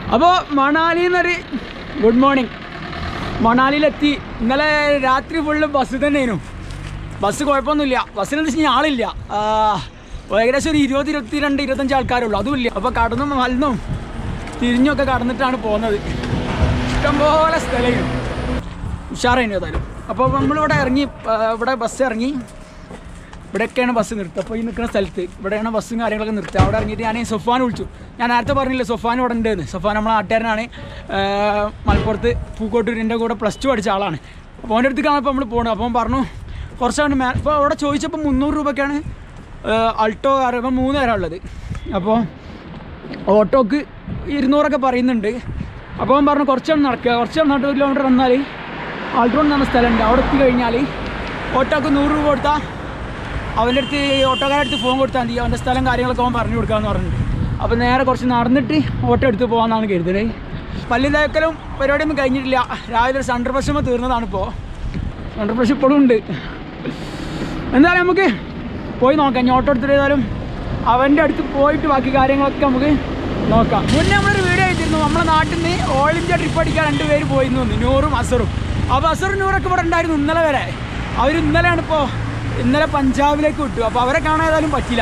അപ്പോൾ മണാലിയിൽ നിന്നൊരു good morning മണാലിയിലെത്തി ഇന്നലെ രാത്രി ഫുള്ള് ബസ് തന്നെയായിരുന്നു ബസ് കുഴപ്പമൊന്നുമില്ല ബസ്സിന് വെച്ച് കഴിഞ്ഞാൽ ആളില്ല ആ, ഏകദേശം ഒരു ഇരുപത് ഇരുപത്തിരണ്ട് ഇരുപത്തഞ്ച് ആൾക്കാരുള്ളൂ അതുമില്ല അപ്പോൾ കടന്നും മലന്നും തിരിഞ്ഞൊക്കെ കടന്നിട്ടാണ് പോകുന്നത് ഇഷ്ടംപോലെ സ്ഥലമായിരുന്നു ഉഷാറായിരുന്നു ഏതായാലും അപ്പോൾ നമ്മളിവിടെ ഇറങ്ങി ആ, ഇവിടെ ബസ് ഇറങ്ങി ഇവിടെയൊക്കെയാണ് ബസ് നിർത്തുക അപ്പോൾ ഈ നിൽക്കുന്ന സ്ഥലത്ത് ഇവിടെയാണ് ബസ്സും കാര്യങ്ങളൊക്കെ നിർത്തുക അവിടെ ഇറങ്ങിയിട്ട് ഞാൻ സൊഫാൻ വിളിച്ചു ഞാൻ നേരത്തെ പറഞ്ഞില്ലേ സൊഫാൻ ഇവിടെ ഉണ്ടെന്ന് സൊഫാൻ നമ്മളെ നാട്ടുകാരനാണ് ആ, മലപ്പുറത്ത് പൂക്കോട്ടൂരിൻ്റെ കൂടെ പ്ലസ് ടു പഠിച്ച ആളാണ് അപ്പോൾ അവൻ്റെ അടുത്തേക്കാണ് ഇപ്പോൾ നമ്മൾ പോകുന്നത് അപ്പോൾ അവൻ പറഞ്ഞു കുറച്ചാണ് മേ ഇപ്പോൾ അവിടെ ചോദിച്ചപ്പോൾ മുന്നൂറ് രൂപയ്ക്കാണ് ആ, അൾട്ടോ കാർ ഇപ്പം മൂന്ന് പേരാണ് ഉള്ളത് അപ്പോൾ ഓട്ടോക്ക് ഇരുന്നൂറൊക്കെ പറയുന്നുണ്ട് അപ്പോൾ അവൻ പറഞ്ഞു കുറച്ചാണ് നടക്കുക കുറച്ച് നടന്നിട്ട് ഒരു കിലോമീറ്റർ വന്നാൽ ആൾട്രോൺ എന്ന് പറഞ്ഞ സ്ഥലമുണ്ട് അവിടെ എത്തി കഴിഞ്ഞാൽ ഓട്ടോക്ക് നൂറ് രൂപ കൊടുത്താൽ അവൻ്റെ അടുത്ത് ഓട്ടോക്കാരുടെ അടുത്ത് ഫോൺ കൊടുത്താൽ മതി അവൻ്റെ സ്ഥലം കാര്യങ്ങളൊക്കെ അവൻ പറഞ്ഞു കൊടുക്കാമെന്ന് പറഞ്ഞിട്ടുണ്ട് അപ്പോൾ നേരെ കുറച്ച് നടന്നിട്ട് ഓട്ടോ എടുത്ത് പോകാമെന്നാണ് കരുതുന്നത് പല്ലി തേക്കലും പരിപാടിയൊന്നും കഴിഞ്ഞിട്ടില്ല രാവിലെ സണ്ടർ പ്രശ്നം തീർന്നതാണ് ഇപ്പോൾ സണ്ടർ പ്രശ്നം ഇപ്പോഴും ഉണ്ട് എന്തായാലും നമുക്ക് പോയി നോക്കാം ഇനി ഓട്ടോ എടുത്തിട്ട് ഏതായാലും അവൻ്റെ അടുത്ത് പോയിട്ട് ബാക്കി കാര്യങ്ങളൊക്കെ നമുക്ക് നോക്കാം മുന്നേ നമ്മളൊരു വീഡിയോ ചെയ്തിരുന്നു നമ്മളെ നാട്ടിൽ നിന്ന് ഓൾ ഇന്ത്യ ട്രിപ്പ് അടിക്കാൻ രണ്ടുപേര് പോയിരുന്നു നൂറും അസറും അപ്പോൾ അസറും നൂറൊക്കെ ഇവിടെ ഉണ്ടായിരുന്നു ഇന്നലെ വരെ അവർ ഇന്നലെയാണ് ഇപ്പോൾ ഇന്നലെ പഞ്ചാബിലേക്ക് വിട്ടു അപ്പോൾ അവരെ കാണാൻ ഏതായാലും പറ്റില്ല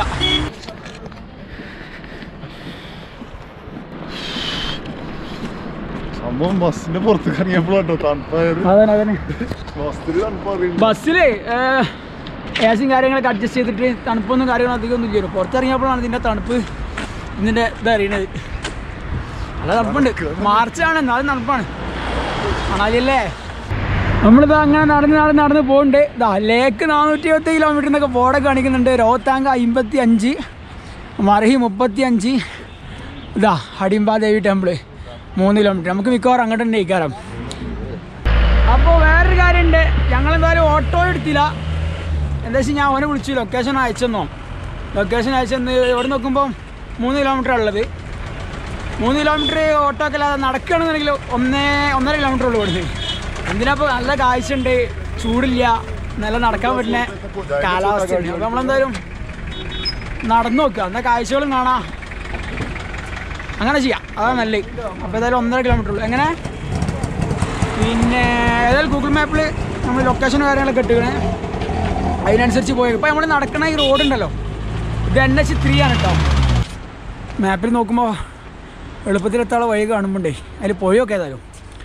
സംഭവം ബസ്സിന്റെ പുറത്തേക്ക് ഇറങ്ങിയപ്പോഴാട്ടോ തണുപ്പായത് അതന്നെ അതന്നെ ബസ്സിൽ തണുപ്പ് അറിയുന്നു ബസ്സിൽ ഏസും കാര്യങ്ങളൊക്കെ അഡ്ജസ്റ്റ് ചെയ്തിട്ട് തണുപ്പൊന്നും കാര്യങ്ങളും അധികം ഒന്നും ഇല്ലല്ലോ പുറത്തിറങ്ങിയപ്പോഴാണ് ഇതിൻ്റെ തണുപ്പ് ഇതിൻ്റെ ഇത് അറിയണത് നല്ല തണുപ്പുണ്ട് മാർച്ചാണ് എന്നാലും തണുപ്പാണ് മണാലിയല്ലേ നമ്മളിത് അങ്ങനെ നടന്ന് നടന്ന് നടന്ന് പോകുന്നുണ്ട് ഇതാ ലേക്ക് നാനൂറ്റി ഇരുപത്തി കിലോമീറ്റർ എന്നൊക്കെ ബോർഡൊക്കെ കാണിക്കുന്നുണ്ട് രോത്താങ്ക അമ്പത്തി അഞ്ച് മറഹി മുപ്പത്തി അഞ്ച് ഇതാ ഹഡിംബ ദേവി ടെമ്പിള് മൂന്ന് കിലോമീറ്റർ നമുക്ക് മിക്കവാറും അങ്ങോട്ട് തന്നെ ഇക്കാരം അപ്പോൾ വേറൊരു കാര്യമുണ്ട് ഞങ്ങൾ എന്തായാലും ഓട്ടോ എടുത്തില്ല എന്താ വെച്ചാൽ ഞാൻ അവനെ വിളിച്ചു ലൊക്കേഷൻ അയച്ചെന്നോ ലൊക്കേഷൻ അയച്ചെന്ന് ഇവിടെ നോക്കുമ്പോൾ മൂന്ന് കിലോമീറ്റർ ഉള്ളത് മൂന്ന് കിലോമീറ്റർ ഓട്ടോ ഒക്കെ അല്ലാതെ നടക്കുകയാണെന്നുണ്ടെങ്കിൽ ഒന്നേ ഒന്നര കിലോമീറ്റർ ഉള്ളൂ ഇവിടുന്ന് എന്തിനാപ്പോൾ നല്ല കാഴ്ച ഉണ്ട് ചൂടില്ല നല്ല നടക്കാൻ പറ്റുന്ന കാലാവസ്ഥയുണ്ട് അപ്പോൾ നമ്മളെന്തായാലും നടന്നു നോക്കുക എന്നാൽ കാഴ്ചകളും കാണാം അങ്ങനെ ചെയ്യാം അതാണ് നല്ലത് അപ്പോൾ ഏതായാലും ഒന്നര കിലോമീറ്റർ ഉള്ളൂ എങ്ങനെ പിന്നെ ഏതായാലും ഗൂഗിൾ മാപ്പിൽ നമ്മൾ ലൊക്കേഷൻ കാര്യങ്ങളൊക്കെ ഇട്ടുകണേ അതിനനുസരിച്ച് പോയി ഇപ്പോൾ നമ്മൾ നടക്കണ ഈ റോഡ് ഉണ്ടല്ലോ ഇത് എൻ എച്ച് ത്രീ ആണ് കേട്ടോ മാപ്പിൽ നോക്കുമ്പോൾ എളുപ്പത്തിലെത്താനുള്ള വഴി കാണുമ്പോണ്ടേ അതിൽ പോയൊക്കെ ഏതായാലും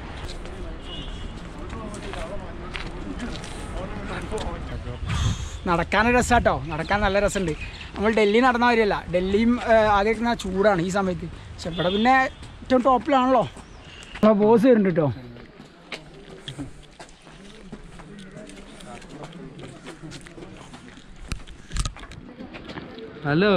നടക്കാൻ രസമാട്ടോ നടക്കാൻ നല്ല രസമുണ്ട് നമ്മൾ ഡൽഹി നടന്ന കാര്യമല്ല ഡൽഹിയും ഏഹ്, ആകെ ഇങ്ങനെ ചൂടാണ് ഈ സമയത്ത് പക്ഷെ ഇവിടെ പിന്നെ ഏറ്റവും ടോപ്പിലാണല്ലോ നമ്മളെ ബോസ് വരുന്നുണ്ട് കേട്ടോ ഹലോ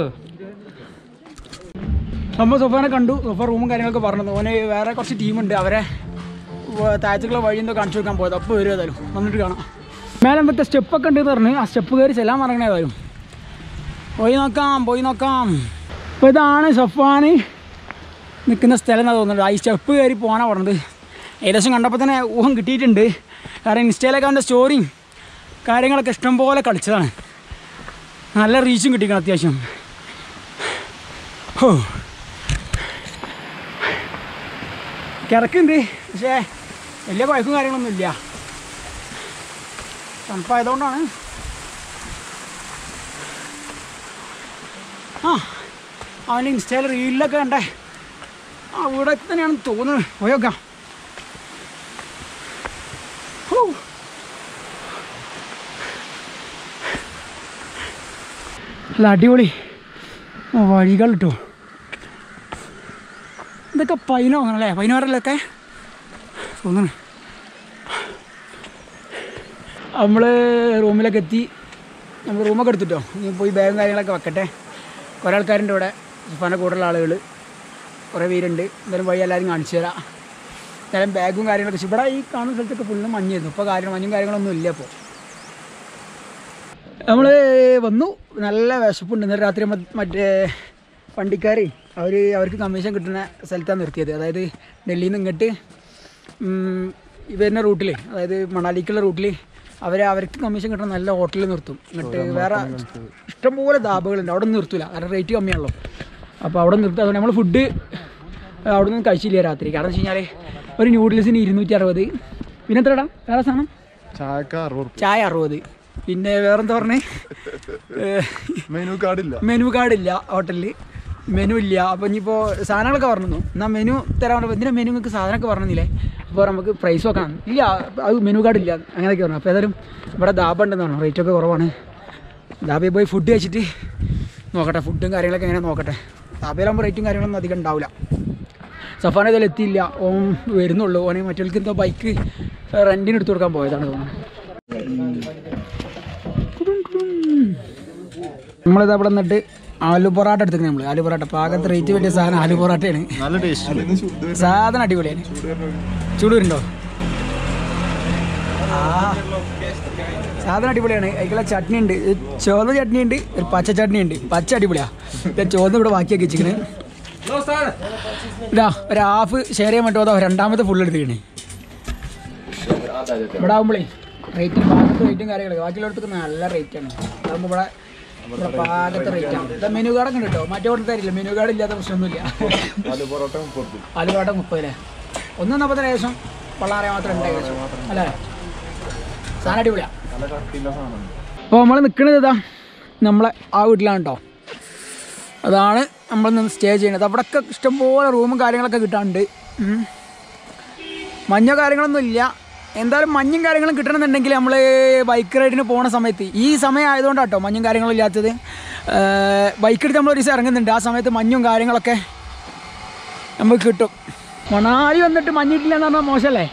നമ്മൾ സൊഫാനെ കണ്ടു സൊഫ റൂമും കാര്യങ്ങളൊക്കെ പറഞ്ഞു ഓന് വേറെ കുറച്ച് ടീമുണ്ട് അവരെ വ- താഴത്തേക്കുള്ള വഴി എന്തോ കാണിച്ചു കൊടുക്കാൻ പോയത് അപ്പോൾ വരും ഏതായാലും വന്നിട്ട് കാണാം മേലെ എന്തൊക്കെ സ്റ്റെപ്പൊക്കെ ഉണ്ട് പറഞ്ഞ് ആ സ്റ്റെപ്പ് കയറി ചെല്ലാൻ പറയണേ ഏതായാലും പോയി നോക്കാം പോയി നോക്കാം അപ്പോൾ ഇതാണ് സഫാന് നിൽക്കുന്ന സ്ഥലം എന്നാണ് തോന്നുന്നത് ആ ഈ സ്റ്റെപ്പ് കയറി പോകാനാണ് പറഞ്ഞത് ഏകദേശം കണ്ടപ്പോൾ തന്നെ ഊഹം കിട്ടിയിട്ടുണ്ട് കാരണം ഇൻസ്റ്റയിലൊക്കെ അവൻ്റെ സ്റ്റോറിയും കാര്യങ്ങളൊക്കെ ഇഷ്ടംപോലെ കളിച്ചതാണ് നല്ല റീച്ചും കിട്ടിക്കണം അത്യാവശ്യം ഹോ കിടക്കുന്നുണ്ട് പക്ഷേ വലിയ കുഴക്കും കാര്യങ്ങളൊന്നും ഇല്ല തണുപ്പായതുകൊണ്ടാണ് ആ അവൻ്റെ ഇൻസ്റ്റയിൽ റീലിലൊക്കെ കണ്ടേ ആ ഇവിടെ തന്നെയാണെന്ന് തോന്നുന്നത് പോയോക്കാം ഹോ. നല്ല അടിപൊളി വഴികൾ കിട്ടുമോ ഇതൊക്കെ പൈനോ ആണല്ലേ പൈനോറല്ലൊക്കെ തോന്നുന്നു നമ്മൾ റൂമിലൊക്കെ എത്തി നമ്മൾ റൂമൊക്കെ എടുത്തിട്ടോ ഇനി പോയി ബാഗും കാര്യങ്ങളൊക്കെ വെക്കട്ടെ കുറേ ആൾക്കാരുണ്ട് ഇവിടെ ഉപ്പാൻ്റെ കൂടെയുള്ള ആളുകൾ കുറേ പേരുണ്ട് എന്തായാലും വഴി എല്ലാവരും കാണിച്ചു തരാം എന്തായാലും ബാഗും കാര്യങ്ങളൊക്കെ വെച്ച് ഇവിടെ ഈ കാണുന്ന സ്ഥലത്തൊക്കെ ഫുള്ളും മഞ്ഞായിരുന്നു ഇപ്പോൾ കാര്യം മഞ്ഞും കാര്യങ്ങളൊന്നും ഇല്ല ഇപ്പോൾ നമ്മൾ വന്നു നല്ല വിശപ്പുണ്ട് ഇന്നലെ രാത്രി മ- മറ്റേ വണ്ടിക്കാർ അവർ അവർക്ക് കമ്മീഷൻ കിട്ടുന്ന സ്ഥലത്താണ് നിർത്തിയത് അതായത് ഡൽഹിയിൽ നിന്ന് ഇങ്ങോട്ട് ഉം, ഈ വരുന്ന റൂട്ടിൽ അതായത് മണാലിക്കുള്ള റൂട്ടിൽ അവർ അവർക്ക് കമ്മീഷൻ കിട്ടുന്ന നല്ല ഹോട്ടലിൽ നിർത്തും എന്നിട്ട് വേറെ ഇഷ്ടംപോലെ ധാബകളുണ്ട് അവിടെ ഒന്നും നിർത്തില്ല കാരണം റേറ്റ് കമ്മിയാണല്ലോ അപ്പോൾ അവിടെ നിർത്തുക അതുകൊണ്ട് നമ്മൾ ഫുഡ് അവിടെ നിന്ന് കഴിച്ചില്ല രാത്രി കാരണം വെച്ച് കഴിഞ്ഞാൽ ഒരു ന്യൂഡിൽസിന് ഇരുന്നൂറ്റി അറുപത് പിന്നെ എത്രടാ വേറെ സാധനം ചായക്ക് അറുപത് ചായ അറുപത് പിന്നെ വേറെന്താ പറഞ്ഞേ മെനു കാർഡില്ല മെനു കാർഡില്ല ഹോട്ടലിൽ മെനു ഇല്ല അപ്പോൾ ഇനിയിപ്പോൾ സാധനങ്ങളൊക്കെ പറഞ്ഞു എന്നാൽ മെനു തരാൻ പറഞ്ഞപ്പോൾ എന്തിനാ മെനു നിങ്ങൾക്ക് സാധനമൊക്കെ പറഞ്ഞില്ലേ അപ്പോൾ നമുക്ക് പ്രൈസ് നോക്കണം ഇല്ല അത് മെനു കാർഡ് ഇല്ല അങ്ങനെയൊക്കെ പറഞ്ഞു അപ്പോൾ ഏതായാലും ഇവിടെ ദാബ ഉണ്ടെന്ന് പറഞ്ഞു റേറ്റൊക്കെ കുറവാണ് ദാബയിൽ പോയി ഫുഡ് കഴിച്ചിട്ട് നോക്കട്ടെ ഫുഡും കാര്യങ്ങളൊക്കെ എങ്ങനെ നോക്കട്ടെ ദാബയിലാകുമ്പോൾ റേറ്റും കാര്യങ്ങളൊന്നും അധികം ഉണ്ടാവില്ല സഫാന ഇതിൽ എത്തിയില്ല ഓൻ വരുന്നുള്ളൂ ഓനെ മറ്റവർക്ക് എന്തോ ബൈക്ക് റെൻറ്റിന് എടുത്തു കൊടുക്കാൻ പോയതാണ് തോന്നുന്നു നമ്മളിത് അവിടെ നിന്നിട്ട് ആലു പൊറാട്ട എടുത്തിരിക്കുന്നത് നമ്മൾ ആലു പൊറാട്ട പാകത്ത് റേറ്റ് പറ്റിയ സാധനം ആലു പൊറാട്ടയാണ് നല്ല ടേസ്റ്റ് സാധനം അടിപൊളിയാണ് ചൂടൂരുണ്ടോ ആ സാധനം അടിപൊളിയാണ് അതിക്കുള്ള ചട്നി ഉണ്ട് ചുവന്ന ചട്നി ഉണ്ട് ഒരു പച്ച ചട്നി ഉണ്ട് പച്ച അടിപൊളിയാ ഇത് ചുവന്ന ഇവിടെ ബാക്കിയാക്കി വെച്ചിരിക്കണ് ഇതാ ഒരു ഹാഫ് ഷെയർ ചെയ്യാൻ പറ്റുമോ അതോ രണ്ടാമത്തെ ഫുൾ എടുത്തിരിക്കണേ ഇവിടെ ആകുമ്പോഴേ റേറ്റും പാകത്തെ റേറ്റും കാര്യങ്ങളൊക്കെ ബാക്കിയുള്ളവർക്ക് നല്ല റേറ്റാണ് അതാകുമ്പോൾ ഇവിടെ ഇവിടെ പാകത്തെ റേറ്റാണ് ഇതാ മെനു കാർഡൊക്കെ ഉണ്ട് കേട്ടോ മറ്റേ കൊടുത്ത് തരില്ല മെനു കാർഡ് ഇല്ലാത്ത പ്രശ്നമൊന്നുമില്ല ആലു പൊറോട്ട മുപ്പത് ആലുവാട്ട മുപ്പതിലെ ഒന്ന് നാൽപ്പത്തിന് ശേഷം പള്ളാറിയാൻ മാത്രം ഉണ്ട് ഏകദേശം അല്ലേ സാധനം അടിപൊളിയാ നല്ല കട്ടിയുള്ള സാധനം അപ്പോൾ നമ്മൾ നിൽക്കുന്നത് ഇതാ നമ്മളെ ആ വീട്ടിലാണ് കേട്ടോ അതാണ് നമ്മൾ നിന്ന് സ്റ്റേ ചെയ്യുന്നത് അവിടെയൊക്കെ ഇഷ്ടംപോലെ റൂമും കാര്യങ്ങളൊക്കെ കിട്ടാനുണ്ട് ഉം. മഞ്ഞോ കാര്യങ്ങളൊന്നും ഇല്ല എന്തായാലും മഞ്ഞും കാര്യങ്ങളും കിട്ടണമെന്നുണ്ടെങ്കിൽ നമ്മൾ ബൈക്ക് റൈഡിന് പോണ സമയത്ത് ഈ സമയം ആയതുകൊണ്ടാണ് കേട്ടോ മഞ്ഞും കാര്യങ്ങളും ഇല്ലാത്തത് ബൈക്ക് എടുത്ത് നമ്മൾ ഒരു ദിവസം ഇറങ്ങുന്നുണ്ട് ആ സമയത്ത് മഞ്ഞും കാര്യങ്ങളൊക്കെ നമുക്ക് കിട്ടും മണാലി വന്നിട്ട് മഞ്ഞിട്ടില്ല എന്ന് പറഞ്ഞാൽ മോശമല്ലേ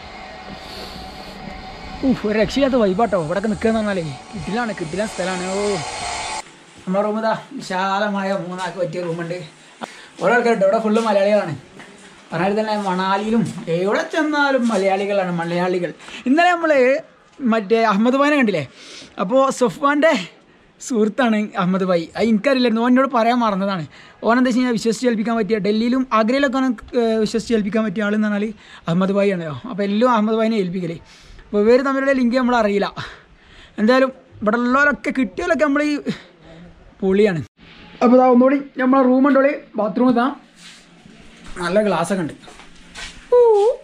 ഊഹ് ഒരു രക്ഷയില്ലാത്ത വൈബാട്ടോ ഇവിടെയൊക്കെ നിൽക്കുക എന്ന് പറഞ്ഞാലേ കിട്ടിലാണ് കിട്ടില്ല സ്ഥലമാണ് ഓ നമ്മുടെ റൂം ഇതാ വിശാലമായ മൂന്നാൾക്ക് പറ്റിയ റൂമുണ്ട് ഓരോ ആൾക്കാരുണ്ട് ഇവിടെ ഫുള്ള് മലയാളികളാണ് പറഞ്ഞാൽ തന്നെ മണാലിയിലും എവിടെ ചെന്നാലും മലയാളികളാണ് മലയാളികൾ ഇന്നലെ നമ്മൾ മറ്റേ അഹമ്മദ് ഭായിനെ കണ്ടില്ലേ അപ്പോൾ സൊഫാൻ്റെ സുഹൃത്താണ് അഹമ്മദ് ഭായി അത് എനിക്കറിയില്ലായിരുന്നു ഓൻ എന്നോട് പറയാൻ മറന്നതാണ് ഓൻ എന്താ വെച്ച് കഴിഞ്ഞാൽ വിശ്വസിച്ച് ഏൽപ്പിക്കാൻ പറ്റിയ ഡൽഹിയിലും ആഗ്രയിലൊക്കെ ഓനെ ഏഹ്, വിശ്വസിച്ച് ഏൽപ്പിക്കാൻ പറ്റിയ ആളെന്ന് പറഞ്ഞാൽ അഹമ്മദ് ഭായി ആണല്ലോ അപ്പോൾ എല്ലാം അഹമ്മദ് ഭായിനെ ഏൽപ്പിക്കല് അപ്പോൾ ഇവർ തമ്മിലുള്ള ലിങ്ക് നമ്മൾ അറിയില്ല എന്തായാലും ഇവിടെ ഉള്ളവരൊക്കെ കിട്ടിയവരൊക്കെ നമ്മൾ ഈ പൊളിയാണ് അപ്പോൾ ഇതാ ഒന്നുകൂടി നമ്മളെ റൂം ഉണ്ടോളി ബാത്റൂം ഇതാ നല്ല ഗ്ലാസ് ഒക്കെ ഉണ്ട് ഊ.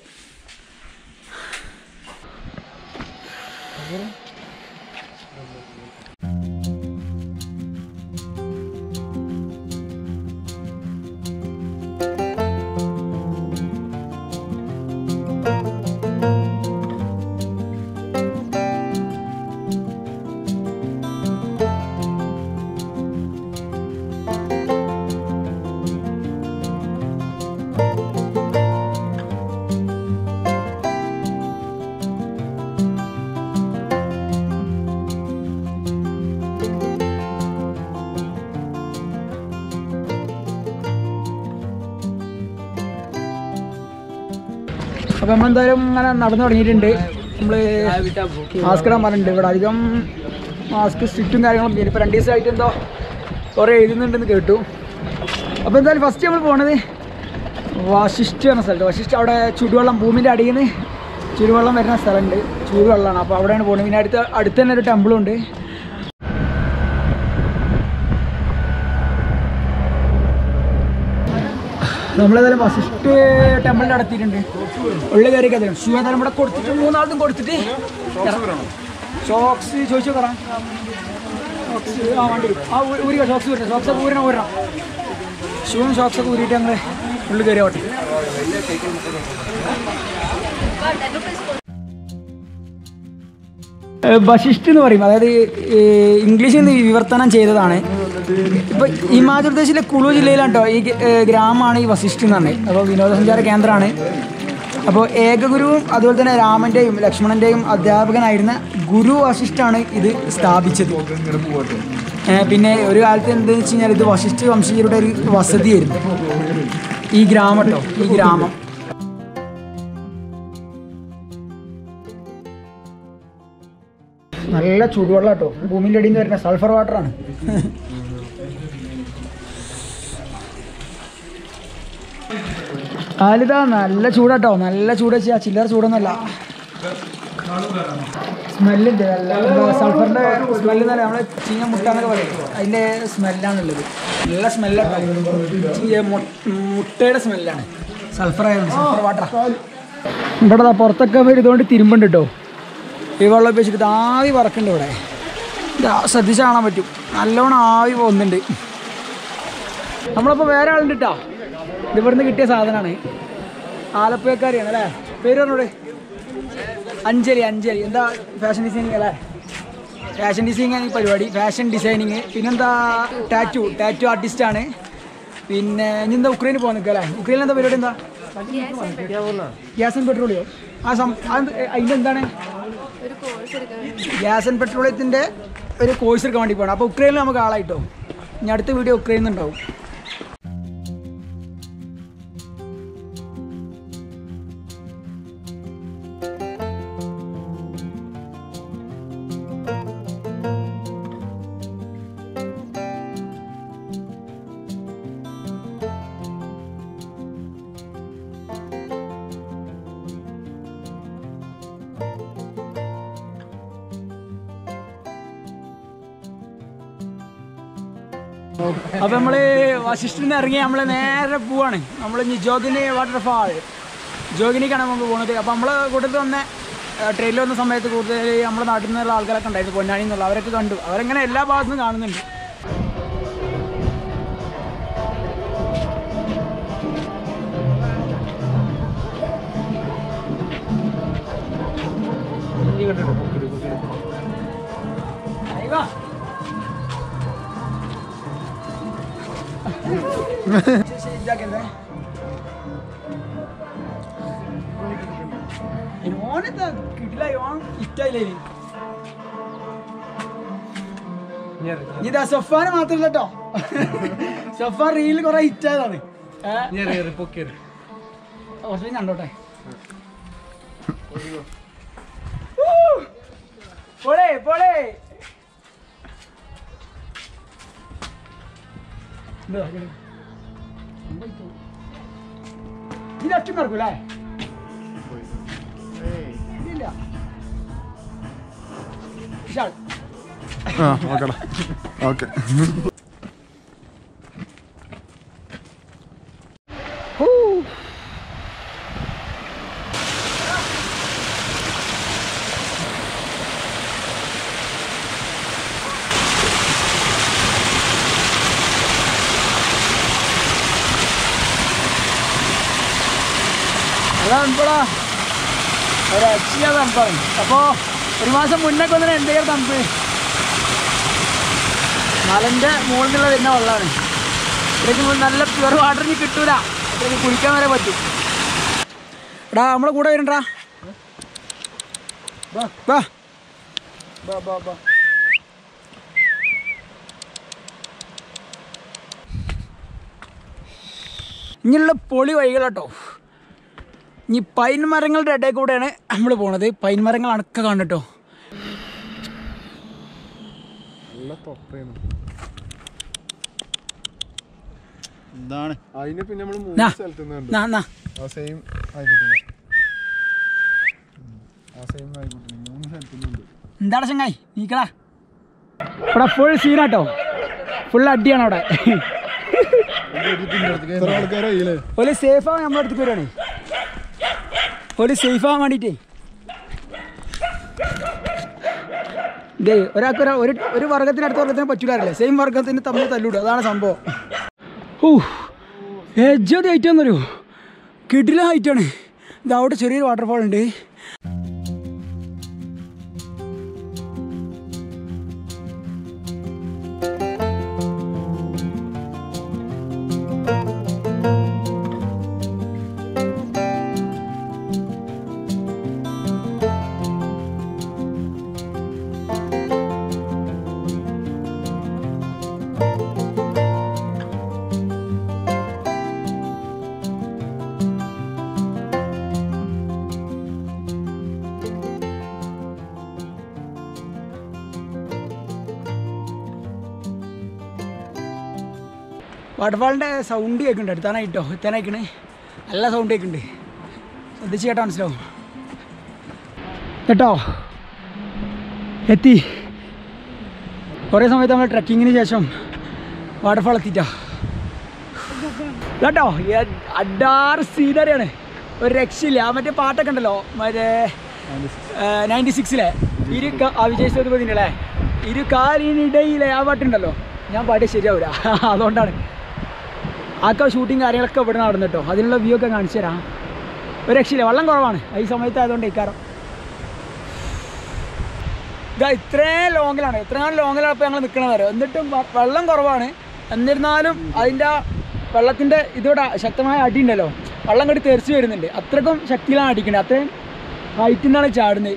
അപ്പോൾ നമ്മളെന്തായാലും ഇങ്ങനെ നടന്നു തുടങ്ങിയിട്ടുണ്ട് നമ്മൾ മാസ്ക് ഇടാൻ പറഞ്ഞിട്ടുണ്ട് ഇവിടെ അധികം മാസ്ക് സ്ട്രിക്റ്റും കാര്യങ്ങളൊന്നും ഇല്ല ഇപ്പോൾ രണ്ട് ദിവസമായിട്ട് എന്തോ കുറേ എഴുതുന്നുണ്ടെന്ന് കേട്ടു അപ്പോൾ എന്തായാലും ഫസ്റ്റ് നമ്മൾ പോണത് വശിഷ്ഠ എന്ന സ്ഥലത്ത് വശിഷ്ഠ അവിടെ ചുടുവെള്ളം ഭൂമിൻ്റെ അടിയിൽ നിന്ന് ചുടുവെള്ളം വരുന്ന സ്ഥലമുണ്ട് ചൂടുവെള്ളമാണ് അപ്പോൾ അവിടെയാണ് പോകുന്നത് പിന്നെ അടുത്ത് അടുത്ത് തന്നെ ഒരു ടെമ്പിളുണ്ട് നമ്മളേതായാലും വസിഷ്ഠ ടെമ്പിളിൽ നടത്തിയിട്ടുണ്ട് ഉള്ളിൽ കയറി കഥ ഷൂ ഏതായാലും ഇവിടെ കൊടുത്തിട്ട് മൂന്നാളും കൊടുത്തിട്ട് ഷോക്സ് ചോദിച്ചു പറ ഷോക്സ് ആ വണ്ടി ആ ഊ- ഊരിക ഷോക്സ് ഊരണം ഷോക്സ് ഒക്കെ ഊരണം ഊരണം ഷൂവും ഷോക്സ് ഒക്കെ ഊരിയിട്ട് ഞങ്ങൾ ഉള്ളിൽ കയറി ഓട്ടെ വശിഷ്ഠ എന്ന് പറയും അതായത് ഈ ഇംഗ്ലീഷിൽ നിന്ന് വിവർത്തനം ചെയ്തതാണ് ഇപ്പൊ ഹിമാചൽ പ്രദേശിലെ കുളു ജില്ലയിലാണ് കേട്ടോ ഈ ഏഹ്, ഗ്രാമമാണ് ഈ വശിഷ്ഠ എന്ന് പറഞ്ഞത് അപ്പോൾ വിനോദസഞ്ചാര കേന്ദ്രമാണ് അപ്പോൾ ഏകഗുരുവും അതുപോലെ തന്നെ രാമൻ്റെയും ലക്ഷ്മണൻ്റെയും അധ്യാപകനായിരുന്ന ഗുരു വശിഷ്ഠാണ് ഇത് സ്ഥാപിച്ചത് ഏഹ്, പിന്നെ ഒരു കാലത്ത് എന്താണെന്ന് വെച്ച് കഴിഞ്ഞാൽ ഇത് വശിഷ്ഠ വംശജരുടെ ഒരു വസതിയായിരുന്നു ഈ ഗ്രാമം കേട്ടോ ഈ ഗ്രാമം നല്ല ചൂടുവെള്ളം കേട്ടോ ഭൂമിൻ്റെ അടിയിൽ നിന്ന് വരുന്ന സൾഫർ വാട്ടറാണ് ആലിത നല്ല ചൂടാട്ടോ നല്ല ചൂട് വെച്ചാൽ ചില്ലറ ചൂടൊന്നുമല്ല സ്മെല്ലുണ്ട് നല്ല സൾഫറിൻ്റെ സ്മെല്ല് നല്ല നമ്മളെ ചീഞ്ഞ മുട്ട എന്നൊക്കെ പറയും അതിൻ്റെ സ്മെല്ലാണുള്ളത് നല്ല സ്മെല്ലാട്ടോ ചീഞ്ഞ മു- മുട്ടയുടെ സ്മെല്ലാണ് സൾഫർ ആയിരുന്നു സൾഫർ വാട്ടർ ഇവിടെ ദാ പുറത്തൊക്കെ ഇതുകൊണ്ട് തിരുമ്പുണ്ട് കേട്ടോ ഈ വെള്ളം ഉപയോഗിച്ചിട്ട് ആവി പറക്കുന്നുണ്ട് ഇവിടെ ഇതാ ശ്രദ്ധിച്ച് കാണാൻ പറ്റും നല്ലോണം ആവി പോകുന്നുണ്ട് നമ്മളിപ്പോൾ വേറെ ആളുണ്ട് കേട്ടോ ഇത് ഇവിടുന്ന് കിട്ടിയ സാധനമാണ് ആലപ്പുഴക്കാരിയാണ് അല്ലേ പേര് പറഞ്ഞോട് അഞ്ജലി അഞ്ജലി എന്താ ഫാഷൻ ഡിസൈനിങ് അല്ലേ ഫാഷൻ ഡിസൈനിങ് ആണ് ഈ പരിപാടി ഫാഷൻ ഡിസൈനിങ് പിന്നെന്താ ടാറ്റു ടാറ്റു ആർട്ടിസ്റ്റ് ആണ് പിന്നെ ഇനി എന്താ ഉക്രൈനിൽ പോകാൻ നിൽക്കുക അല്ലേ ഉക്രൈനിൽ എന്താ പരിപാടി എന്താ ഗ്യാസ് ആൻഡ് പെട്രോളിയോ ആ സം അത് അതിൻ്റെ എന്താണ് ഗ്യാസ് ആൻഡ് പെട്രോളിയത്തിൻ്റെ ഒരു കോഴ്സ് എടുക്കാൻ വേണ്ടി പോകണം അപ്പോൾ ഉക്രൈനിൽ നമുക്ക് ആളായിട്ടോ ഇനി അടുത്ത വീഡിയോ ഉക്രൈനിൽ നിന്നുണ്ടാവും അപ്പൊ നമ്മള് വശിഷ്ഠിൽ നിന്ന് ഇറങ്ങി നമ്മള് നേരെ പോവാണ് നമ്മള് ഇനി ജോഗിനി വാട്ടർഫാൾ ജോഗിനിക്കാണ് നമ്മൾ പോകുന്നത് അപ്പൊ നമ്മളെ കൂട്ടത്തിൽ വന്ന ട്രെയിനിൽ വന്ന സമയത്ത് കൂടുതൽ നമ്മുടെ നാട്ടിൽ നിന്നുള്ള ആൾക്കാരൊക്കെ ഉണ്ടായിരുന്നു പൊന്നാനി എന്നുള്ള അവരൊക്കെ കണ്ടു അവരെങ്ങനെ എല്ലാ ഭാഗത്തു നിന്നും കാണുന്നുണ്ട് അയ്യോ. ശരി, ഇതാക്കല്ലേ? ഇനി ഓനെന്താ കിട്ടില്ല ഓൻ ഇഷ്ടായില്ലേ ഇനി? ഇതാ സൊഫാന് മാത്രല്ല കേട്ടോ സൊഫാൻ റീലിൽ കുറെ ഹിറ്റായതാണ് കുറച്ച് കണ്ടോട്ടെ ഊ! പോളേ പോളേ ഇതാ, ഇങ്ങനെ. ഇത് ഒറ്റ നടക്കൂലേ ഇല്ല വിശാൽ ആ ഓക്കെടാ ഓക്കെ അതാ തണുപ്പടാ ഒരു രക്ഷയ തണുപ്പാണ് അപ്പോൾ ഒരു മാസം മുന്നൊക്കെ ഒന്നിനെ എന്തെങ്കിലും തണുപ്പ് മലൻ്റെ മുകളിൽ നിന്നുള്ള വരുന്ന വെള്ളമാണ് ഇവിടേക്ക് നല്ല പ്യുവർ വാട്ടർ ഇനി കിട്ടൂല ഇവിടേക്ക് കുളിക്കാൻ വരെ പറ്റും എടാ നമ്മളെ കൂടെ വരണ്ടാ ബാ ബാ ബാ ബാ ബാ ഇങ്ങനെയുള്ള പൊളി വഴികൾ കേട്ടോ ഇനി പൈൻ മരങ്ങളുടെ ഇടയിൽ കൂടെയാണ് നമ്മൾ പോണത് പൈൻ മരങ്ങൾ അണക്ക കാണട്ടോ നല്ല തൊപ്പയാണ് എന്താണ് അതിന് പിന്നെ നമ്മള് നാ. മൂന്ന് സ്ഥലത്ത് നിന്നുണ്ട് നാ നാ ആ സെയിം ആയിക്കോട്ടെ ആ സെയിം ആയിക്കോട്ടെ മൂന്ന് സ്ഥലത്ത് നിന്നുണ്ട് എന്താണ് ചങ്ങായി നീക്കടാ ഇവിടെ ഫുൾ സീനാട്ടോ ഫുൾ അടിയാണ് അവിടെ എത്ര ആൾക്കാരായില്ലേ ഒരു സേഫ് ആവാൻ നമ്മുടെ അടുത്തേക്ക് വരുവാണ് ഒരു സേഫ് ആവാൻ വേണ്ടിട്ടേ ഇതേ ഒരാൾക്ക് ഒരാ ഒരു ഒരു വർഗത്തിന് അടുത്ത വർഗത്തിന് പറ്റൂലല്ലേ സെയിം വർഗത്തിന് തമ്മിൽ തല്ലൂടും അതാണ് സംഭവം ഓ എജ്ജത് ഹൈറ്റ് എന്നൊരു കിടില ഹൈറ്റാണ് ഇത് അവിടെ ചെറിയൊരു വാട്ടർഫാൾ ഉണ്ട് വാട്ടർഫാളിൻ്റെ സൗണ്ട് കേൾക്കുന്നുണ്ട് അടുത്താനായിട്ടോ എത്താനായിക്കണേ നല്ല സൗണ്ട് കേൾക്കുന്നുണ്ട് ശ്രദ്ധിച്ച് കേട്ടോ മനസ്സിലാവും കേട്ടോ എത്തി കുറേ സമയത്ത് നമ്മൾ ട്രക്കിങ്ങിന് ശേഷം വാട്ടർഫാൾ എത്തിയിട്ടാ കേട്ടോ അഡാറ് സീനറിയാണ് ഒരു രക്ഷയില്ല ആ മറ്റേ പാട്ടൊക്കെ ഉണ്ടല്ലോ മറ്റേ നയൻറ്റി സിക്സിലെ ഇരു കാ- ആ വിജയ് സേതുപതിൻ്റെ അല്ലേ ഇരു കാലിനിടയിലെ ആ പാട്ടുണ്ടല്ലോ ഞാൻ പാടിയ ശരിയാവില്ല അതുകൊണ്ടാണ് ആക്ക ഷൂട്ടിങ് കാര്യങ്ങളൊക്കെ ഇവിടെ നടന്നു കേട്ടോ അതിനുള്ള വ്യൂ ഒക്കെ കാണിച്ചു തരാം ഒരു രക്ഷയില്ല വെള്ളം കുറവാണ് ഈ സമയത്ത് ആയതുകൊണ്ട് ഇക്കാരം ഇതാ ഇത്രയും ലോങ്ങിലാണ് ഇത്രയും ലോങ്ങിലാണ് ഇപ്പോൾ ഞങ്ങൾ നിൽക്കണത് വരെ എന്നിട്ടും വ- വെള്ളം കുറവാണ് എന്നിരുന്നാലും അതിൻ്റെ ആ വെള്ളത്തിൻ്റെ ഇതോടെ ശക്തമായ അടി ഉണ്ടല്ലോ വെള്ളം കണ്ടി തെറിച്ച് വരുന്നുണ്ട് അത്രക്കും ശക്തിയിലാണ് അടിക്കുന്നത് അത്രയും ഹൈറ്റിൽ നിന്നാണ് ചാടുന്നത്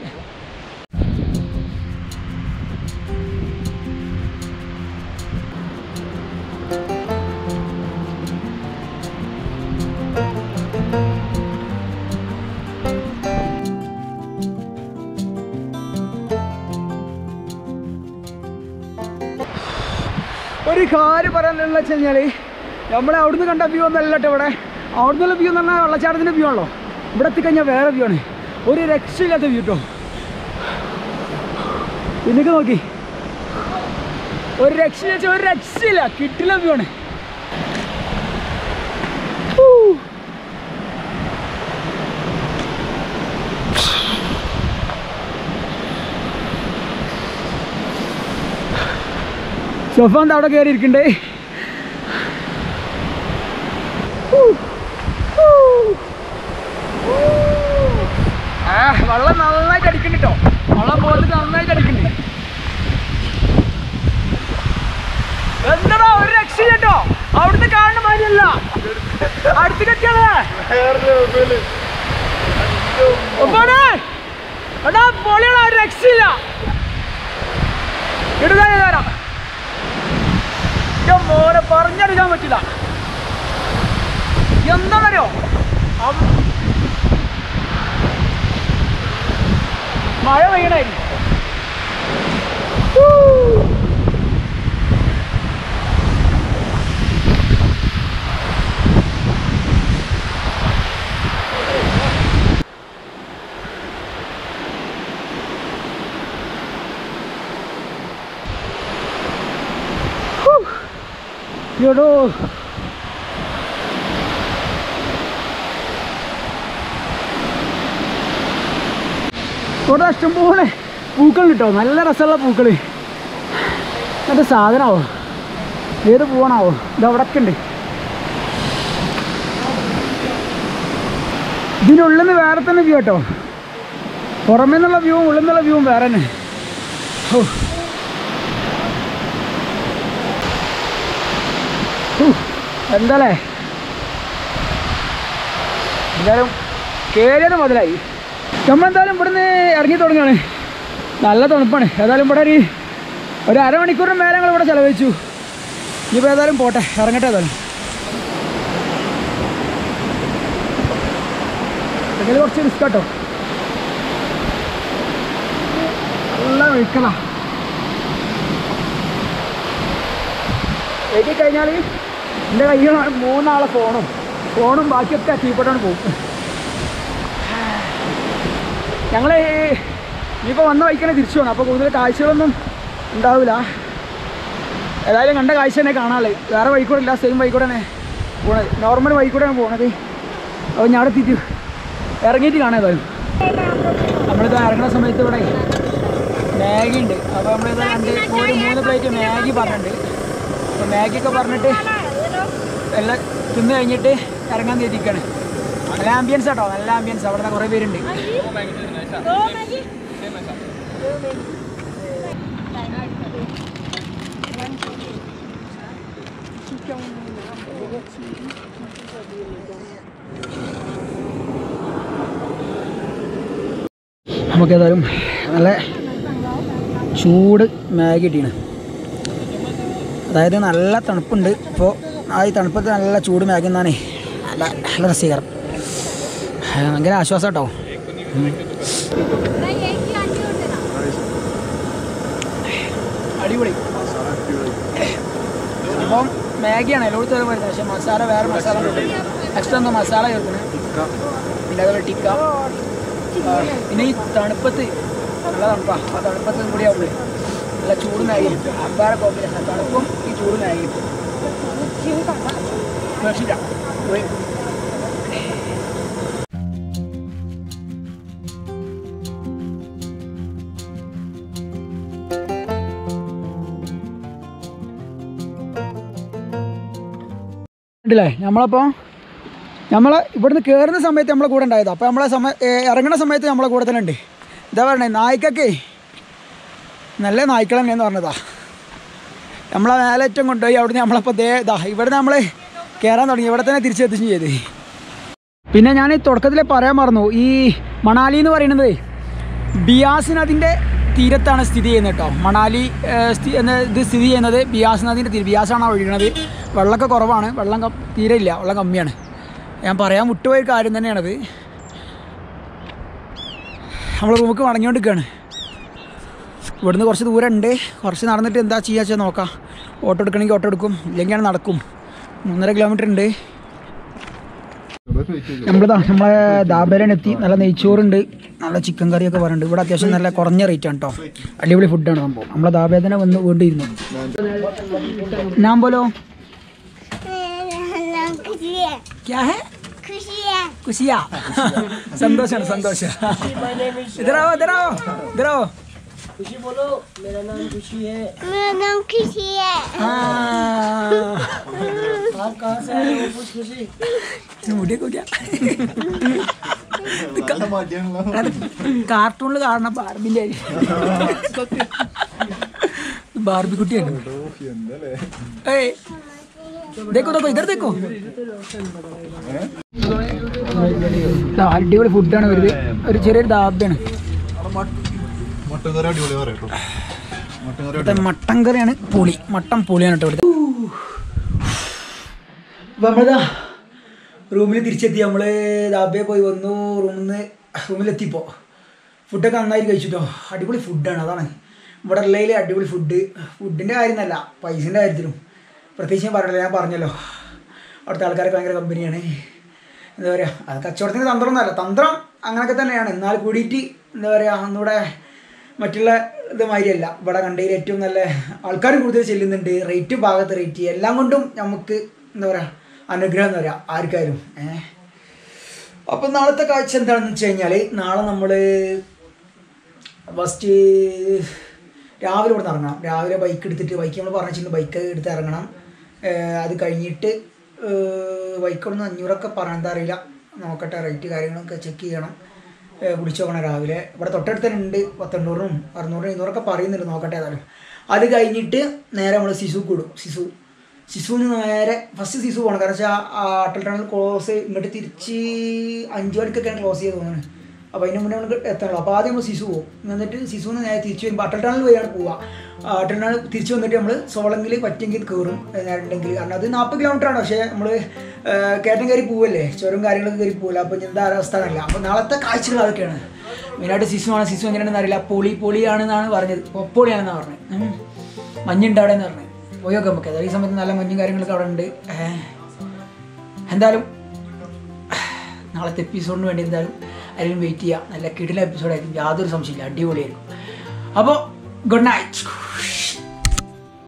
ഒരു കാര്യം പറയാനുള്ള വെച്ച് കഴിഞ്ഞാൽ നമ്മളെ അവിടുന്ന് കണ്ട വ്യൂ ഒന്നല്ല കേട്ടോ ഇവിടെ അവിടുന്നുള്ള വ്യൂ എന്ന് പറഞ്ഞാൽ വെള്ളച്ചാട്ടത്തിൻ്റെ വ്യൂ ആണല്ലോ ഇവിടെ എത്തിക്കഴിഞ്ഞാൽ വേറെ വ്യൂ ആണ് ഒരു രക്ഷയില്ലാത്ത വ്യൂ കേട്ടോ പിന്നൊക്കെ നോക്കി ഒരു രക്ഷയില്ല വെച്ചാൽ ഒരു രക്ഷയില്ല കിട്ടില്ല വ്യൂ ആണ് ഹൂ. സൊഫാന്ത് അവിടെ കയറി ഇരിക്കണ്ടേ ആ വെള്ളം നന്നായിട്ട് അടിക്കണ്ട കേട്ടോ വെള്ളം പോയിട്ട് നന്നായിട്ട് അടിക്കണ്ടേ എന്താടാ ഒരു രക്ഷയില്ല കേട്ടോ അവിടുത്തെ കാണുന്ന മാതിരിയല്ല അടുത്ത് കെട്ടിയാലേ ഒപ്പാണ് എടാ പൊളിയാണ് ഒരു രക്ഷയില്ല ഇടുക തരാം ഞാൻ മോനെ പറഞ്ഞെടുക്കാൻ പറ്റില്ല എന്താണെന്നറിയോ അം- മഴ പെയ്യണായിരുന്നു ഹൂ. ഹൂ. എടോ ഇവിടെ ഇഷ്ടംപോലെ പൂക്കൾ കിട്ടോ നല്ല രസമുള്ള പൂക്കൾ എന്നിട്ട് സാധനമാവോ ഏത് പൂവാണാവോ ഇത് അവിടെയൊക്കെ ഉണ്ട് ഇതിൻ്റെ ഉള്ളിൽ നിന്ന് വേറെ തന്നെ വ്യൂ കേട്ടോ പുറമേ നിന്നുള്ള വ്യൂവും ഉള്ളിൽ നിന്നുള്ള വ്യൂവും വേറെ തന്നെ ഓ ഹൂ, എന്താലേ എന്തായാലും കയറിയത് മുതലായി നമ്മളെന്തായാലും ഇവിടുന്ന് ഇറങ്ങി തുടങ്ങുകയാണ് നല്ല തണുപ്പാണ് ഏതായാലും ഇവിടെ ഒരു ഒരു അരമണിക്കൂറിന് മേലെ ഞങ്ങൾ ഇവിടെ ചിലവഴിച്ചു ഇനിയിപ്പോൾ ഏതായാലും പോട്ടെ ഇറങ്ങട്ടെ ഏതായാലും ഇതിൽ കുറച്ച് റിസ്ക് കേട്ടോ നല്ല ഒഴുക്കല എഴുതി കഴിഞ്ഞാൽ എൻ്റെ കയ്യിൽ മൂന്നാളെ ഫോണും ഫോണും ബാക്കിയൊക്കെ കീപ്പോട്ടാണ് പോകും ഞങ്ങൾ ഇനിയിപ്പോൾ വന്ന വഴിക്കന്നെ തിരിച്ചു പോകണം അപ്പോൾ കൂടുതൽ കാഴ്ചകളൊന്നും ഉണ്ടാവില്ല ഏതായാലും കണ്ട കാഴ്ച തന്നെ കാണാനുള്ളത് വേറെ വഴിക്കൂടെ ഇല്ല സെയിം വഴിക്കൂടെ തന്നെ പോണത് നോർമൽ വഴിക്കൂടെയാണ് പോണത് അപ്പോൾ ഞാൻ അവിടെ എത്തിയിട്ട് ഇറങ്ങിയിട്ട് കാണാം ഏതായാലും നമ്മളിത് ഇറങ്ങുന്ന സമയത്ത് ഇവിടെ മാഗി ഉണ്ട് അപ്പോൾ നമ്മളിത് രണ്ട് ഒരു മൂന്ന് പ്ലേറ്റ് മാഗി പറഞ്ഞിട്ടുണ്ട് അപ്പോൾ മാഗിയൊക്കെ പറഞ്ഞിട്ട് എല്ലാം തിന്ന് കഴിഞ്ഞിട്ട് ഇറങ്ങാൻ തീയതിക്കാണ് നല്ല ആംബിയൻസ് കേട്ടോ നല്ല ആംബിയൻസ് അവിടെ കുറേ പേരുണ്ട് दो मैगी നമുക്ക് ഏതായാലും നല്ല ചൂട് മാഗി കിട്ടിയാണ് അതായത് നല്ല തണുപ്പുണ്ട് ഇപ്പോൾ ആ ഈ തണുപ്പത്ത് നല്ല ചൂട് മാഗി എന്നാണേ നല്ല നല്ല രസീകരം ഭയങ്കര ആശ്വാസം കേട്ടോ नहीं एक ही आंटी और देना അടിപൊളി അപ്പം മാഗിയാണ് എല്ലായിടത്തും വരെ വരുന്നത് പക്ഷേ മസാല വേറെ മസാല എക്സ്ട്രാ എന്തോ മസാല ചേർക്കുന്നത് പിന്നെ അതുപോലെ ടിക്ക ആ, പിന്നെ ഈ തണുപ്പത്ത് നല്ല തണുപ്പാ ആ തണുപ്പത്തും കൂടി ആവുമ്പോഴേ നല്ല ചൂട് മാഗി അമ്പാര കോമ്പിനേഷൻ തണുപ്പും ഈ ചൂട് മാഗി രക്ഷയില്ല പോയി. ഉണ്ടല്ലേ നമ്മളപ്പോൾ നമ്മൾ ഇവിടുന്ന് കയറുന്ന സമയത്ത് നമ്മളെ കൂടെ ഉണ്ടായത് അപ്പോൾ നമ്മളെ സമയ ഏ, ഇറങ്ങുന്ന സമയത്ത് നമ്മളെ കൂടെ തന്നെ ഉണ്ട് എന്താ പറയണേ നായ്ക്കൊക്കെ നല്ല നായ്ക്കൾ തന്നെയെന്ന് പറഞ്ഞതാ നമ്മളെ മേലേറ്റം കൊണ്ടുപോയി അവിടുന്ന് നമ്മളപ്പോൾ ദേ ഇതാ ഇവിടുന്ന് നമ്മൾ കയറാൻ തുടങ്ങി ഇവിടെ തന്നെ തിരിച്ചെത്തിച്ചും ചെയ്ത് പിന്നെ ഞാൻ ഈ തുടക്കത്തിൽ പറയാൻ മറന്നു ഈ മണാലി എന്ന് പറയുന്നത് ബിയാസ് നദിൻ്റെ തീരത്താണ് സ്ഥിതി ചെയ്യുന്നത് കേട്ടോ മണാലി ഏ, സ്ഥി- എന്ന ഇത് സ്ഥിതി ചെയ്യുന്നത് ബിയാസ് നദിൻ്റെ തീരം ബിയാസാണ് ഒഴുകുന്നത് വെള്ളമൊക്കെ കുറവാണ് വെള്ളം കം- തീരെ ഇല്ല വെള്ളം കമ്മിയാണ് ഞാൻ പറയാൻ വിട്ടുപോയ കാര്യം തന്നെയാണത് നമ്മൾ റൂമിക്ക് മടങ്ങിക്കൊണ്ടിരിക്കുകയാണ് ഇവിടുന്ന് കുറച്ച് ദൂരം ഉണ്ട് കുറച്ച് നടന്നിട്ട് എന്താ ചെയ്യുക വെച്ചാൽ നോക്കാം ഓട്ടോ എടുക്കണമെങ്കിൽ ഓട്ടോ എടുക്കും ഇല്ലെങ്കിൽ ആണ് നടക്കും മൂന്നര കിലോമീറ്റർ ഉണ്ട് നമ്മളിതാ നമ്മളെ ദാബേലാണ് എത്തി നല്ല നെയ്ച്ചോറുണ്ട് നല്ല ചിക്കൻ കറിയൊക്കെ പറയുന്നുണ്ട് ഇവിടെ അത്യാവശ്യം നല്ല കുറഞ്ഞ റേറ്റ് ആണ് കേട്ടോ അടിപൊളി ഫുഡാണ് സംഭവം നമ്മളെ ദാബേ തന്നെ വന്ന് വീണ്ടിരുന്നു ഞാൻ പോലോ ക്യാ ഹേ खुशिया संतोष संतोष इधर आओ इधर आओ इधर आओ मेरा नाम खुशी है हाँ आप कहाँ से आए हो कुछ खुशी മുടിയെ കൂടിയാ കാർട്ടൂണിൽ കാണുന്ന ബാർബിന്റെ ബാർബി കുട്ടിയാണ് ഏയ് देखो देखो इधर देखो ദാ അടിപൊളി ഫുഡാണ് വരുന്നത് ഒരു ചെറിയൊരു ദാബയാണ് മുട്ടക്കറി അടിപൊളി പറയട്ടോ മുട്ടക്കറി ഇവിടുത്തെ മട്ടൻ കറിയാണ് പുളി മട്ടൻ പുളിയാണ് കേട്ടോ ഇവിടുത്തെ അപ്പോൾ നമ്മളിതാ റൂമിൽ തിരിച്ചെത്തി നമ്മൾ ദാബയെ പോയി വന്നു റൂമിൽ നിന്ന് റൂമിലെത്തിയപ്പോൾ ഫുഡൊക്കെ നന്നായി കഴിച്ചിട്ടോ അടിപൊളി ഫുഡാണ് അതാണ് ഇവിടെ ഉള്ളതിൽ അടിപൊളി ഫുഡ് ഫുഡിൻ്റെ കാര്യം എന്നല്ല പൈസേൻ്റെ കാര്യത്തിലും പ്രത്യേകിച്ച് ഞാൻ പറഞ്ഞല്ലോ ഞാൻ പറഞ്ഞല്ലോ അവിടുത്തെ ആൾക്കാരൊക്കെ ഭയങ്കര കമ്പനിയാണ് എന്താ പറയുക അത് കച്ചവടത്തിൻ്റെ തന്ത്രമൊന്നുമല്ല തന്ത്രം അങ്ങനെയൊക്കെ തന്നെയാണ് എന്നാൽ കൂടിയിട്ട് എന്താ പറയുക ഒന്നുകൂടെ മറ്റുള്ള ഇത് മാതിരിയല്ല ഇവിടെ കണ്ടതിൽ ഏറ്റവും നല്ല ആൾക്കാർ കൂടുതൽ ചെല്ലുന്നുണ്ട് റേറ്റ് ഭാഗത്ത് റേറ്റ് എല്ലാം കൊണ്ടും നമുക്ക് എന്താ പറയുക അനുഗ്രഹം എന്ന് പറയാം ആർക്കാരും ഏഹ് അപ്പം നാളത്തെ കാഴ്ച എന്താണെന്ന് വെച്ച് കഴിഞ്ഞാൽ നാളെ നമ്മൾ ഫസ്റ്റ് രാവിലെ ഇവിടെ നിന്ന് ഇറങ്ങണം രാവിലെ ബൈക്ക് എടുത്തിട്ട് ബൈക്ക് നമ്മൾ പറഞ്ഞിട്ടുണ്ട് ബൈക്ക് എടുത്ത് ഇറങ്ങണം ഏഹ് അത് കഴിഞ്ഞിട്ട് ബൈക്ക് ഒന്ന് അഞ്ഞൂറൊക്കെ പറഞ്ഞാൽ അറിയില്ല നോക്കട്ടെ റേറ്റ് കാര്യങ്ങളൊക്കെ ചെക്ക് ചെയ്യണം ഏഹ് വിളിച്ച് നോക്കണം രാവിലെ ഇവിടെ തൊട്ടടുത്ത് തന്നെ ഉണ്ട് പത്തെണ്ണൂറും അറുന്നൂറും ഇരുന്നൂറൊക്കെ പറയുന്നുണ്ട് നോക്കട്ടെ ഏതായാലും അത് കഴിഞ്ഞിട്ട് നേരെ നമ്മൾ സിസു കൂടും സിസു സിസുവിന് നേരെ ഫസ്റ്റ് സിസു പോകണം കാരണം വെച്ചാൽ അട്ടൽ ടണൽ ക്ലോസ് ഇങ്ങോട്ട് തിരിച്ച് അഞ്ച് മണിക്കൊക്കെയാണ് ക്ലോസ് ചെയ്ത് തോന്നുന്നത് അപ്പോൾ അതിന് മുന്നേ നമുക്ക് എത്തണല്ലോ അപ്പോൾ ആദ്യം നമ്മൾ സിസു പോകും എന്നിട്ട് സിസുവിന് നേരെ തിരിച്ച് വരുമ്പോൾ അട്ടൽ ടണൽ വഴിയാണ് പോവുക അട്ടൽ ടണൽ തിരിച്ച് വന്നിട്ട് നമ്മൾ സോളങ്കിൽ പറ്റെങ്കിൽ കയറും ഉണ്ടെങ്കിൽ കാരണം അത് നാൽപ്പത് കിലോമീറ്റർ ആണ് പക്ഷേ നമ്മൾ കയറ്റം കയറി പോവല്ലേ ചുരം കാര്യങ്ങളൊക്കെ കയറി പോവില്ല അപ്പോൾ എന്താ അവസ്ഥ എന്നല്ല അപ്പോൾ നാളത്തെ കാഴ്ചകൾ അതൊക്കെയാണ് മെയിനായിട്ട് സിസു ആണ് സിസു എങ്ങനെയാണെന്ന് അറിയില്ല പൊളി പൊളിയാണെന്നാണ് പറഞ്ഞത് പൊപ്പൊളിയാണെന്നാണ് പറഞ്ഞത് ഉം. മഞ്ഞുണ്ട് അവിടെ എന്ന് പറഞ്ഞത് പോയൊക്കെ നമുക്ക് അതായത് ഈ സമയത്ത് നല്ല മഞ്ഞും കാര്യങ്ങളൊക്കെ അവിടെ ഉണ്ട് ഏഹ്. എന്തായാലും നാളത്തെ എപ്പിസോഡിന് വേണ്ടി എന്തായാലും അതിലും വെയിറ്റ് ചെയ്യാം നല്ല കിടില എപ്പിസോഡായിരിക്കും യാതൊരു സംശയമില്ല അടിപൊളിയായിരിക്കും അപ്പോൾ ഗുഡ് നൈറ്റ്